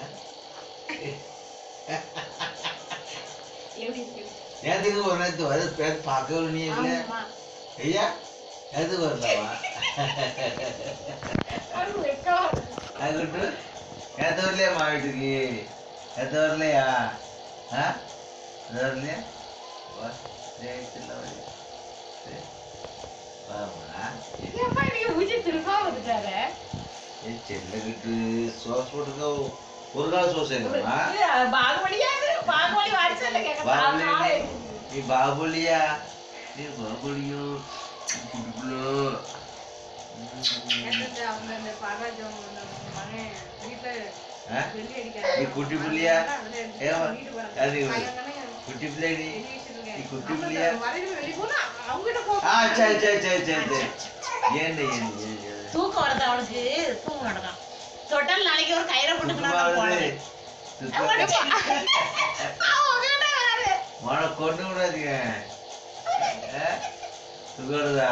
எப்படி இருக்கு நேற்றுக்கு ஒரு நேரத்து வர பேர் பார்க்கவே நீ இல்லை ஆமா ஐயா நேற்றுக்கு வரலாமா அது வெக்கமா இருக்கு. அதுக்கிட்டு நேற்று வரலையாம்மா வீட்டுக்கு நேற்று வரலையா ஆ அது வரலையா வா ஜெயிச்சுல வழி சரி வாமா ஏப்பா நீங்க மூஞ்சி திருப்பா வந்துட்டாரு ஏ செல்லக்கிட்டு சோஸ் போட்டுக்க ஒரு கால சோஸ் எங்கம்மா பாகுபலியா இது? பாகுபலி வாரிசல்ல பாகுபலி கேட்க நீ பாகுபலியா நீ பாகுபலியோ குட்டிப்புள்ளோ அவங்க அந்த பாராஜம் மகன் வீட்டுல ஆ வெள்ளி நீ குட்டி புள்ளியா ஏமா அது குட்டி பிள்ளை நீ நீ குட்டி புள்ளியா ஆ சரி சரி சரி சரி சரி ஏண்டு ஏண்டு ஏண்டு தூக்கம் வருது அவனுக்கு தூங்க மாட்டான் தொட்டல் நாளைக்கு ஒரு கயிறை போட்டுக்கணும் சுத்தமாவது மன கொண்டு விடாதீங்க சுகருதா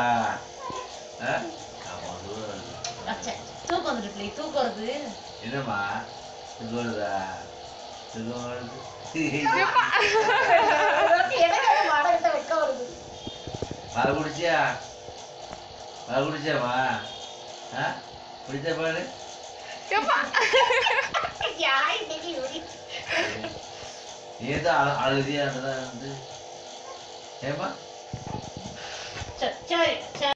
ஆமா சுகருதா தூக்கம் வந்துட்டு பிள்ளை தூக்கம் வருது என்னம்மா சுகருதா சுகம் வருது எனக்கு மடக்கிட்ட வைக்க வருது பால் குடிச்சியா பால் குடிச்சாமா ஆ குடிச்சா பால் யார் இன்னைக்கு யூரி ஏதோ அழுதியா வந்து ஏமா சரி சரி